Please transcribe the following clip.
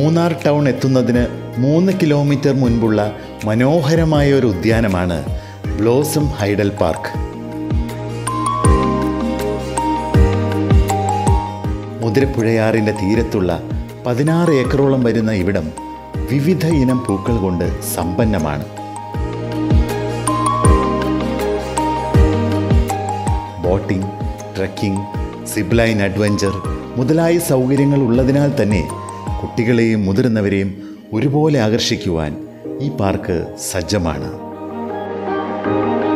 Munnar town എത്തുന്നതിന് മൂന്ന് kilometre മുൻപുള്ള മനോഹരമായ ഒരു ഉദ്യാനമാണ് ബ്ലോസം ഹൈഡൽ പാർക്ക് മുതിരപ്പുഴയാറിൻ്റെ തീരത്തുള്ള പതിനാറ് ഏക്കറോളം വരുന്ന ഇവിടം വിവിധ ഇനം പൂക്കൾ കൊണ്ട് സമ്പന്നമാണ് ബോട്ടിംഗ് ട്രക്കിംഗ് സിബ്ലൈൻ അഡ്വഞ്ചർ മുതലായ സൗകര്യങ്ങൾ ഉള്ളതിനാൽ തന്നെ കുട്ടികളെയും മുതിർന്നവരെയും ഒരുപോലെ ആകർഷിക്കുവാൻ ഈ പാർക്ക് സജ്ജമാണ്